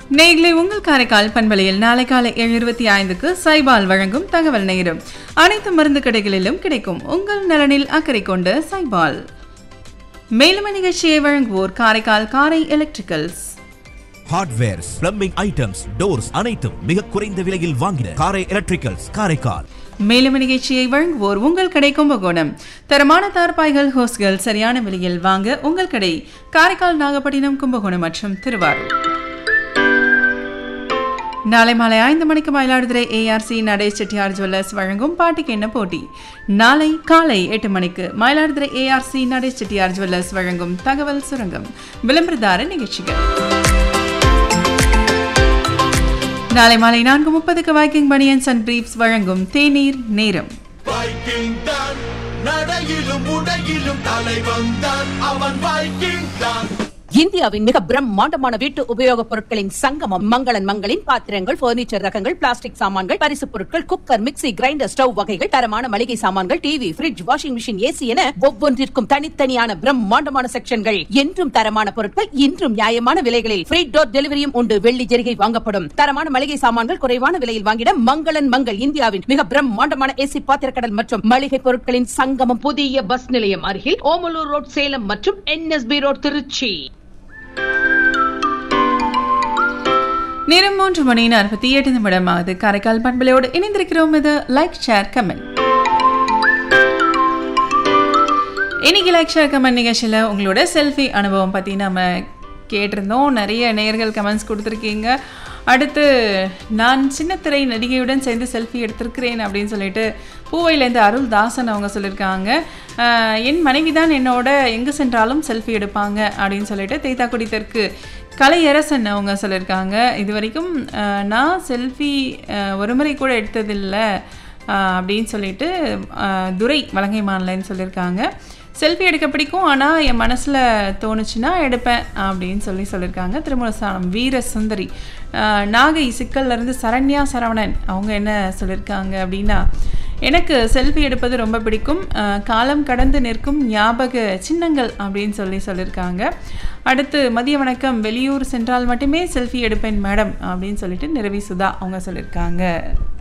நேயர்களே உங்கள் காரைக்கால் பண்பலையில் நாளை காலை ஏழு இருபத்தி ஐந்துக்கு சைபால் வழங்கும் தகவல் நேரம் அனைத்து மருந்து கடைகளிலும் கிடைக்கும் உங்கள் நலனில் அக்கறை கொண்ட சைபால் மேலும் நிகழ்ச்சியை வழங்குவோர் Karaikal Karai electricals hardwares plumbing items doors அனைத்தும் மிக குறைந்த விலையில் வாங்கின காரை எலக்ட்ரிக்கல்ஸ் காரைக்கால் மேலும் நிகழ்ச்சியை வழங்குவோர் உங்கள் கடை கும்பகோணம் தரமான தார்பாய்கள் ஹோஸ்கள் சரியான விலையில் வாங்க உங்கள் கடை காரைக்கால் நாகப்பட்டினம் கும்பகோணம் மற்றும் திருவாரூர் நாளை மாலை ஐந்து மணிக்கு மயிலாடுதுறை ஏஆர்சி நடேஷ் செட்டியார் ஜுவல்லர்ஸ் வழங்கும் பாட்டுக்கு என்ன போட்டி நாளை காலை எட்டு மணிக்கு மயிலாடுதுறை ஏஆர்சி நடேஷ் செட்டியார் ஜுவல்லர்ஸ் வழங்கும் தகவல் சுரங்கம் விளம்பரதார நிகழ்ச்சிகள் நாளை மாலை நான்கு முப்பதுக்கு வைக்கிங் பனியன்ஸ் அண்ட் பிரீப்ஸ் வழங்கும் தேநீர் நேரம் வைக்கிங் தான் நடையிலும் உடையிலும் தலைவன் தான் அவன் வைக்கிங் தான் இந்தியாவின் மிக பிரம்மாண்டமான வீட்டு உபயோகப் பொருட்களின் சங்கமம் மங்களன் மங்களின் பாத்திரங்கள் பர்னிச்சர் ரகங்கள் பிளாஸ்டிக் சாமான்கள் பரிசுப் பொருட்கள் குக்கர் மிக்ஸி கிரைண்டர் ஸ்டவ் வகைகள் தரமான மளிகை சாமான்கள் TV fridge washing machine AC என ஒவ்வொன்றிற்கும் தனித்தனியான பிரம்மாண்டமான செக்ஷன்கள் என்றும் தரமான பொருட்கள் இன்றும் நியாயமான விலைகளில் ஃப்ரீ டோர் டெலிவரியும் உண்டு வெள்ளி ஜெரிகை வாங்கப்படும் தரமான மளிகை சாமான்கள் குறைவான விலையில் வாங்கிட மங்களன் மங்கள் இந்தியாவின் மிக பிரம்மாண்டமான ஏசி பாத்திரக்கடல் மற்றும் மளிகை பொருட்களின் சங்கமம் புதிய பஸ் நிலையம் அருகில் ஓமலூர் ரோட் சேலம் மற்றும் என்எஸ்பி ரோட் திருச்சி நேரம் மூன்று மணி நாற்பத்தி எட்டு நிமிடமாகுது காரைக்கால் பண்பலையோடு இணைந்திருக்கிறோம் இது லைக் ஷேர் கமெண்ட் இன்னைக்கு லைக் ஷேர் கமெண்ட் நிகழ்ச்சியில் உங்களோட செல்ஃபி அனுபவம் பற்றி நம்ம கேட்டிருந்தோம் நிறைய நேயர்கள் கமெண்ட்ஸ் கொடுத்துருக்கீங்க அடுத்து நான் சின்னத்திரை நடிகையுடன் சேர்ந்து செல்ஃபி எடுத்திருக்கிறேன் அப்படின்னு சொல்லிட்டு பூவையிலேருந்து அருள் தாசன் அவங்க சொல்லியிருக்காங்க ஆஹ், என் மனைவி தான் என்னோட எங்கே சென்றாலும் செல்ஃபி எடுப்பாங்க அப்படின்னு சொல்லிட்டு தேத்தாக்குடி தெற்கு கலையரசன் அவங்க சொல்லியிருக்காங்க இது வரைக்கும் ஆஹ், நான் செல்ஃபி ஒரு முறை கூட எடுத்ததில்லை ஆஹ், அப்படின்னு சொல்லிட்டு ஆஹ், துரை வலங்கை மாநிலன்னு சொல்லியிருக்காங்க செல்ஃபி எடுக்க பிடிக்கும் ஆனால் என் மனசில் தோணுச்சுன்னா எடுப்பேன் அப்படின்னு சொல்லி சொல்லியிருக்காங்க திருமணஸ்தானம் வீர சுந்தரி ஆஹ், நாகை சிக்கல்ல இருந்து சரண்யா சரவணன் அவங்க என்ன சொல்லியிருக்காங்க அப்படின்னா எனக்கு செல்ஃபி எடுப்பது ரொம்ப பிடிக்கும் ஆஹ், காலம் கடந்து நிற்கும் ஞாபக சின்னங்கள் அப்படின்னு சொல்லி சொல்லியிருக்காங்க அடுத்து மதிய வணக்கம் வெளியூர் சென்றால் மட்டுமே செல்ஃபி எடுப்பேன் மேடம் அப்படின்னு சொல்லிட்டு நிரவி சுதா அவங்க சொல்லியிருக்காங்க